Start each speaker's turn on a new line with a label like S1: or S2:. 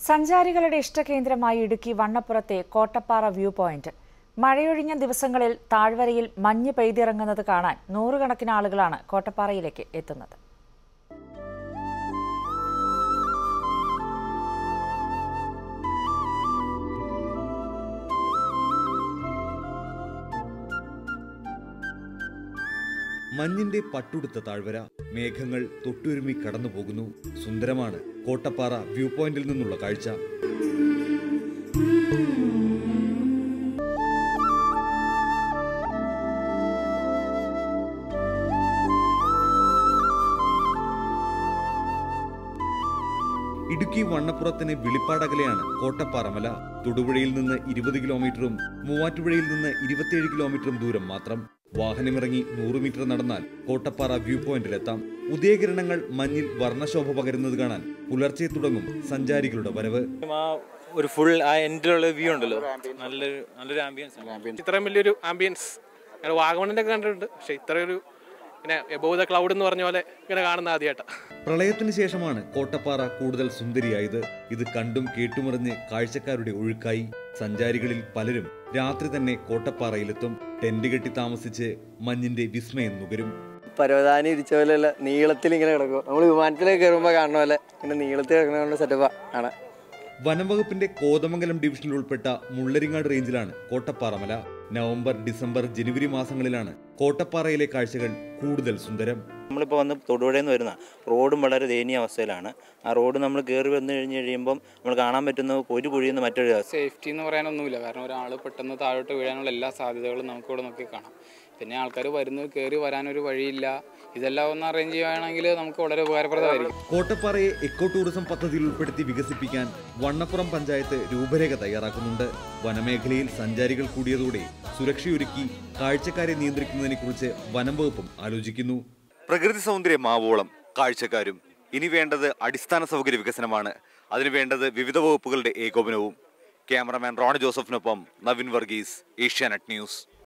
S1: സഞ്ചാരികളുടെ ഇഷ്ടകേന്ദ്രമായി ഇടുക്കി വണ്ണപ്പുറത്തെ കോട്ടപ്പാറ വ്യൂ പോയിന്റ് മഴയൊഴിഞ്ഞ ദിവസങ്ങളിൽ താഴ്വരയിൽ മഞ്ഞ് പെയ്തിറങ്ങുന്നത് കാണാൻ നൂറുകണക്കിന് ആളുകളാണ് കോട്ടപ്പാറയിലേക്ക് എത്തുന്നത്
S2: മഞ്ഞിന്റെ പട്ടുടുത്ത താഴ്വര മേഘങ്ങൾ തൊട്ടുരുമി കടന്നു പോകുന്നു സുന്ദരമാണ് കോട്ടപ്പാറ വ്യൂ പോയിന്റിൽ നിന്നുള്ള കാഴ്ച ഇടുക്കി വണ്ണപ്പുറത്തിന് വിളിപ്പാടകലെയാണ് കോട്ടപ്പാറമല തൊടുപുഴയിൽ നിന്ന് ഇരുപത് കിലോമീറ്ററും മൂവാറ്റുപുഴയിൽ നിന്ന് ഇരുപത്തിയേഴ് കിലോമീറ്ററും ദൂരം മാത്രം വാഹനമിറങ്ങി നൂറ് മീറ്റർ നടന്നാൽ കോട്ടപ്പാറ വ്യൂ പോയിന്റിലെത്താം ഉദയകിരണങ്ങൾ മഞ്ഞിൽ വർണ്ണശോഭ പകരുന്നത് കാണാൻ പുലർച്ചെ തുടങ്ങും സഞ്ചാരികളുടെ വരവ്
S3: ആ ഒരു ഫുൾ ആ എൻഡിലുള്ള വ്യൂ ഉണ്ടല്ലോ നല്ലൊരു നല്ലൊരു ആംബിയൻസ് ആണ്
S4: ഇത്രയും വലിയൊരു ആംബിയൻസ് ഞങ്ങൾ വാഗമണിൻ്റെ ഒക്കെ കണ്ടിട്ടുണ്ട് പക്ഷെ ഇത്രയൊരു പിന്നെ എബോവ് ദ ക്ലൗഡ് എന്ന് പറഞ്ഞ പോലെ ഇങ്ങനെ കാണുന്ന ആദ്യമായിട്ടാണ്
S2: പ്രളയത്തിന് ശേഷമാണ് കോട്ടപ്പാറ കൂടുതൽ സുന്ദരിയായത് ഇത് കണ്ടും കേട്ടുമറിഞ്ഞ് കാഴ്ചക്കാരുടെ ഒഴുക്കായി സഞ്ചാരികളിൽ പലരും രാത്രി തന്നെ കോട്ടപ്പാറയിലെത്തും ടെന്റ് കെട്ടി താമസിച്ച് മഞ്ഞിന്റെ വിസ്മയം നുകരും
S5: പരവതാനി ഇരിച്ച പോലെയല്ല നീളത്തിൽ ഇങ്ങനെ കിടക്കും നമ്മൾ വിമാനത്തിലേക്ക് കയറുമ്പോൾ കാണുന്ന പോലെ ഇങ്ങനെ നീളത്തിൽ കിടക്കുന്ന സെറ്റപ്പാ ആണ്
S2: വനംവകുപ്പിന്റെ കോതമംഗലം ഡിവിഷനിൽ ഉൾപ്പെട്ട മുള്ളരിങ്ങാട് റേഞ്ചിലാണ് കോട്ടപ്പാറമല നവംബർ ഡിസംബർ ജനുവരി മാസങ്ങളിലാണ് കോട്ടപ്പാറയിലെ കാഴ്ചകൾ കൂടുതൽ സുന്ദരം
S3: നമ്മളിപ്പോൾ വന്ന് തൊടുപുഴയിൽ നിന്ന് വരുന്ന റോഡും വളരെ ദയനീയ അവസ്ഥയിലാണ് ആ റോഡ് നമ്മൾ കയറി വന്നു കഴിഞ്ഞ് കഴിയുമ്പം നമ്മൾ കാണാൻ പറ്റുന്ന ഒരു കുഴിയിൽ നിന്ന് മറ്റൊരു അവസ്ഥ
S6: സേഫ്റ്റി എന്ന് പറയാനൊന്നുമില്ല കാരണം ഒരാൾ പെട്ടെന്ന് താഴോട്ട് വീഴാനുള്ള എല്ലാ സാധ്യതകളും നമുക്കിവിടെ നോക്കി കാണാം പിന്നെ ആൾക്കാർ വരുന്നത് കയറി വരാനൊരു വഴിയില്ല ഇതെല്ലാം ഒന്ന് അറേഞ്ച് ചെയ്യുകയാണെങ്കിൽ നമുക്ക് വളരെ ഉപകാരപ്രദമായിരിക്കും
S2: കോട്ടപ്പാറയെ എക്കോ ടൂറിസം പദ്ധതിയിൽ ഉൾപ്പെടുത്തി വികസിപ്പിക്കാൻ വണ്ണപ്പുറം പഞ്ചായത്ത് രൂപരേഖ തയ്യാറാക്കുന്നുണ്ട് വനമേഖലയിൽ സഞ്ചാരികൾ കൂടിയതോടെ സുരക്ഷയൊരുക്കി കാഴ്ചക്കാരെ നിയന്ത്രിക്കുന്നതിനെക്കുറിച്ച് വനം വകുപ്പും ആലോചിക്കുന്നു പ്രകൃതി സൗന്ദര്യം ആവോളം കാഴ്ചക്കാരും ഇനി വേണ്ടത് അടിസ്ഥാന സൗകര്യ വികസനമാണ് അതിന് വേണ്ടത് വിവിധ വകുപ്പുകളുടെ ഏകോപനവും ക്യാമറമാൻ റോണി ജോസഫിനൊപ്പം നവിൻ വർഗീസ് ഏഷ്യാനെറ്റ് ന്യൂസ്